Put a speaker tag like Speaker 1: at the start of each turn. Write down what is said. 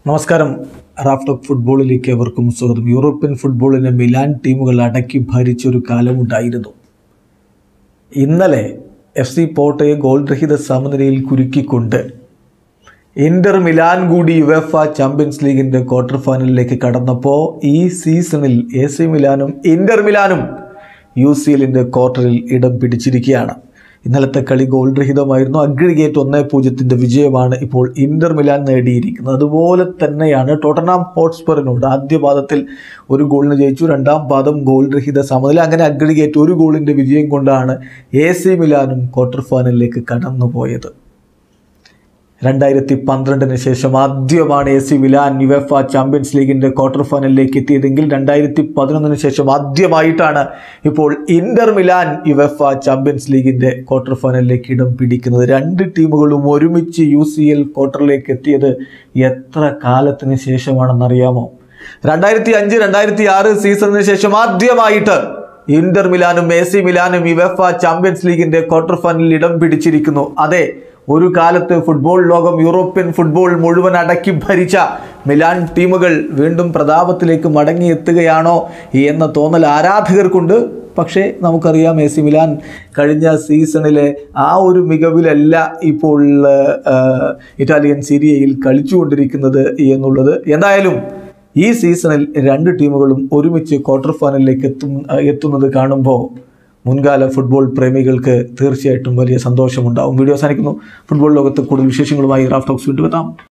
Speaker 1: നമസ്കാരം റാഫ്റ്റോക്ക് ഫുട്ബോളിലേക്ക് എവർക്കും സ്വാഗതം യൂറോപ്യൻ ഫുട്ബോളിനെ മിലാൻ ടീമുകൾ അടക്കി ഭരിച്ചൊരു കാലമുണ്ടായിരുന്നു ഇന്നലെ എഫ് സി പോർട്ടയെ ഗോൾ രഹിത സമനിലയിൽ കുരുക്കിക്കൊണ്ട് ഇന്റർ മിലാൻ കൂടി യുവേഫ ചാമ്പ്യൻസ് ലീഗിന്റെ ക്വാർട്ടർ ഫൈനലിലേക്ക് കടന്നപ്പോൾ ഈ സീസണിൽ എ സി മിലാനും ഇന്റർ മിലാനും യു സി എല്ലിൻ്റെ ക്വാർട്ടറിൽ ഇടം പിടിച്ചിരിക്കുകയാണ് ഇന്നലത്തെ കളി ഗോൾ രഹിതമായിരുന്നു അഗ്രിഗേറ്റ് ഒന്നേ പൂജ്യത്തിൻ്റെ വിജയമാണ് ഇപ്പോൾ ഇന്റർ മിലാൻ നേടിയിരിക്കുന്നത് അതുപോലെ തന്നെയാണ് ടോട്ടനാം ഹോട്ട്സ്പറിനോട് ആദ്യ പാദത്തിൽ ഒരു ഗോളിന് ജയിച്ചു രണ്ടാം പാദം ഗോൾ രഹിത സമനില അങ്ങനെ അഗ്രിഗേറ്റ് ഒരു ഗോളിൻ്റെ വിജയം കൊണ്ടാണ് എ സി മിലാനും ക്വാർട്ടർ ഫൈനലിലേക്ക് കടന്നുപോയത് രണ്ടായിരത്തി പന്ത്രണ്ടിന് ശേഷം ആദ്യമാണ് A C Milan UEFA champions ലീഗിൻ്റെ ക്വാർട്ടർ ഫൈനലിലേക്ക് എത്തിയതെങ്കിൽ രണ്ടായിരത്തി പതിനൊന്നിന് ശേഷം ആദ്യമായിട്ടാണ് ഇപ്പോൾ ഇന്റർ മിലാൻ യുവഫ ചാമ്പ്യൻസ് ലീഗിൻ്റെ ക്വാർട്ടർ ഫൈനലിലേക്ക് ഇടം പിടിക്കുന്നത് രണ്ട് ടീമുകളും ഒരുമിച്ച് യു സി എൽ ക്വാർട്ടറിലേക്ക് എത്തിയത് എത്ര കാലത്തിന് ശേഷമാണെന്നറിയാമോ രണ്ടായിരത്തി അഞ്ച് രണ്ടായിരത്തി ആറ് സീസണിന് ശേഷം ആദ്യമായിട്ട് ഇന്റർ മിലാനും എ സി മിലാനും യുവഫ ചാമ്പ്യൻസ് ലീഗിന്റെ ക്വാർട്ടർ ഫൈനലിൽ ഇടം പിടിച്ചിരിക്കുന്നു അതെ ഒരു കാലത്ത് ഫുട്ബോൾ ലോകം യൂറോപ്യൻ ഫുട്ബോൾ മുഴുവൻ അടക്കി ഭരിച്ച മിലാൻ ടീമുകൾ വീണ്ടും പ്രതാപത്തിലേക്ക് മടങ്ങിയെത്തുകയാണോ എന്ന തോന്നൽ ആരാധകർക്കുണ്ട് പക്ഷേ നമുക്കറിയാം എ സി മിലാൻ കഴിഞ്ഞ സീസണിലെ ആ ഒരു മികവിലല്ല ഇപ്പോൾ ആ, ഇറ്റാലിയൻ സീരിയയിൽ കളിച്ചുകൊണ്ടിരിക്കുന്നത് എന്നുള്ളത് എന്തായാലും ഈ സീസണിൽ രണ്ട് ടീമുകളും ഒരുമിച്ച് ക്വാർട്ടർ ഫൈനലിലേക്ക് എത്തും എത്തുന്നത് കാണുമ്പോൾ മുൻകാല ഫുട്ബോൾ പ്രേമികൾക്ക് തീർച്ചയായിട്ടും വലിയ സന്തോഷമുണ്ടാവും വീഡിയോ അവസാനിക്കുന്നു ഫുട്ബോൾ ലോകത്ത് കൂടുതൽ വിശേഷങ്ങളുമായി റാഫ് ടോക്സ് വീണ്ടും എത്താം